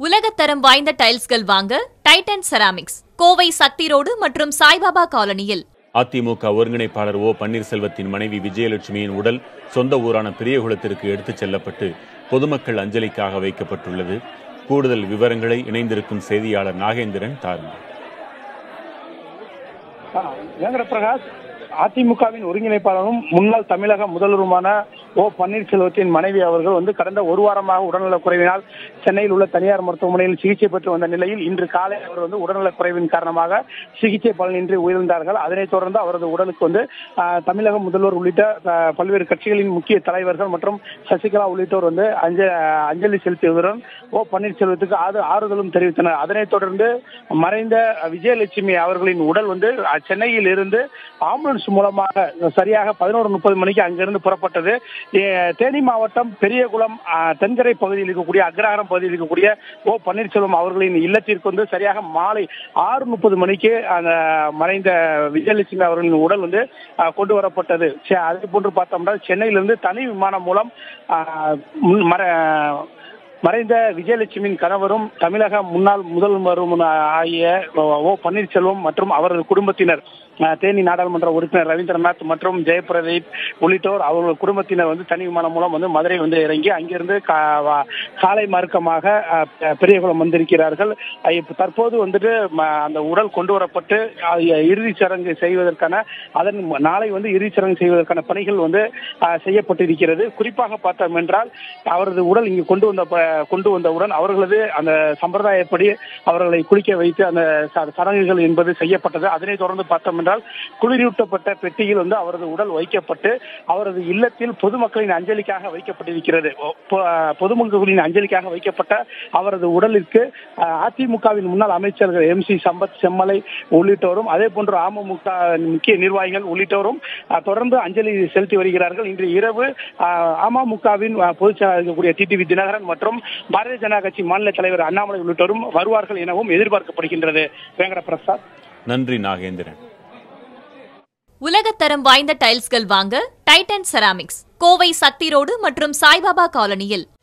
உலகத்தரம் வாய்ந்த டைல்ஸ்கள் வாங்க Titan ceramics Kovai Sakthi road மற்றும் சாய்பாபா காலனியில் அதிமுக ஒருங்கிணைப்பாளர் ஓ பன்னீர்செல்வத்தின் மனைவி விஜயலட்சுமியின் உடல் சொந்த ஊரான பெரியகுளத்திற்கு எடுத்துச் செல்லப்பட்டு பொதுமக்கள் அஞ்சலிக்காக வைக்கப்பட்டுள்ளது கூடுதல் விவரங்களை இணைந்திருக்கும் செய்தியாளர் நாகேந்திரன் தாருங்கள் வேங்கட பிரகாஷ் அதிமுகவின் ஒருங்கிணைப்பாளரும் முன்னாள் தமிழக முதல்வருமான ஓ பன்னீர்செல்வத்தின் மனைவி அவர்கள் வந்து கடந்த ஒரு வாரமாக உடல்நலக் குறைவினால் சென்னையில் உள்ள தனியார் மருத்துவமனையில் சிகிச்சை பெற்று வந்த நிலையில் இன்று காலை அவர் வந்து உடல்நலக் குறைவின் காரணமாக சிகிச்சை பலனின்றி உயிரிழந்தார்கள் அதனைத் தொடர்ந்து அவரது உடலுக்கு வந்து ஆஹ், தமிழக முதல்வர் உள்ளிட்ட ஆஹ், பல்வேறு கட்சிகளின் முக்கிய தலைவர்கள் மற்றும் சசிகலா உள்ளிட்டோர் வந்து அஞ்ச அஞ்சலி செலுத்தியதுடன் ஓ பன்னீர்செல்வத்துக்கு ஆறு ஆறுதலும் தெரிவித்தனர் அதனைத் தொடர்ந்து மறைந்த விஜயலட்சுமி அவர்களின் உடல் வந்து அஹ், சென்னையில் இருந்து ஆம்புலன்ஸ் மூலமாக சரியாக பதினோரு முப்பது மணிக்கு அங்கிருந்து புறப்பட்டது ஏ, தேனி மாவட்டம் பெரியகுளம் அஹ், தென்கரை பகுதியில் இருக்கக்கூடிய அக்ரஹாரம் பகுதியில் இருக்கக்கூடிய ஓ பன்னீர்செல்வம் அவர்களின் இல்லத்திற்கு வந்து சரியாக மாலை ஆறு முப்பது மணிக்கு அந்த மறைந்த விஜயலட்சுமி அவர்களின் உடல் வந்து அஹ், கொண்டு வரப்பட்டது சே- அதே போன்று பார்த்தோம்னா சென்னையிலிருந்து தனி விமானம் மூலம் அஹ், முன் மற மறைந்த விஜயலட்சுமியின் கணவரும் தமிழக முன்னாள் முதல்வரும் ஆகிய ஓ பன்னீர்செல்வம் மற்றும் அவரது குடும்பத்தினர் அஹ், தேனி நாடாளுமன்ற உறுப்பினர் ரவீந்திரநாத் மற்றும் ஜெயபிரதீப் உள்ளிட்டோர் அவர்கள் குடும்பத்தினர் வந்து தனி விமானம் மூலம் வந்து மதுரை வந்து இறங்கி அங்கிருந்து கா- வா- காலை மார்க்கமாக அஹ், பெ- பெரியகுளம் வந்திருக்கிறார்கள் அஹ், இப்ப தற்போது வந்துட்டு ம- அந்த உடல் கொண்டு வரப்பட்டு அஹ், இறுதிச் சடங்கு செய்வதற்கான அதன் ம- நாளை வந்து இறுதிச் சடங்கு செய்வதற்கான பணிகள் வந்து அஹ், செய்யப்பட்டிருக்கிறது குறிப்பாக பார்த்தோம் என்றால் அவரது உடல் இங்கு கொண்டு வந்த ப- கொண்டு வந்தவுடன் அவர்களது அந்த சம்பிரதாயப்படி அவர்களை குளிக்க வைத்து அந்த ச- சடங்குகள் என்பது செய்யப்பட்டது அதனைத் தொடர்ந்து பார்த்தோம் என்றால் குளிரூட்டப்பட்ட பெட்டியில் வந்து அவரது உடல் வைக்கப்பட்டு அவரது இல்லத்தில் பொதுமக்களின் அஞ்சலிக்காக வைக்கப்பட்டிருக்கிறது ஒ- பொ- பொதுமக்களின் அஞ்சலிக்காக வைக்கப்பட்ட அவரது உடலிற்கு அஹ், அதிமுகவின் முன்னாள் அமைச்சர்கள் எம் சி சம்பத் செம்மலை உள்ளிட்டோரும் அதே போன்று அமமுக முக்கிய நிர்வாகிகள் உள்ளிட்டோரும் அஹ், தொடர்ந்து அஞ்சலி செலுத்தி வருகிறார்கள் இன்று இரவு அஹ், அமமுகவின் அஹ், பொதுச் செயலாளர் இருக்கக்கூடிய டிடிவி தினகரன் மற்றும் பாரதிய ஜனதா கட்சி மாநில தலைவர் அண்ணாமலை உள்ளிட்டோரும் வருவார்கள் எனவும் எதிர்பார்க்கப்படுகின்றது வேங்கட பிரசாத் நன்றி நாகேந்திரன் உலகத்தரம் வாய்ந்த டைல்ஸ்கள் வாங்க Titan ceramics Kovai Sakthi road மற்றும் சாய்பாபா காலனியில்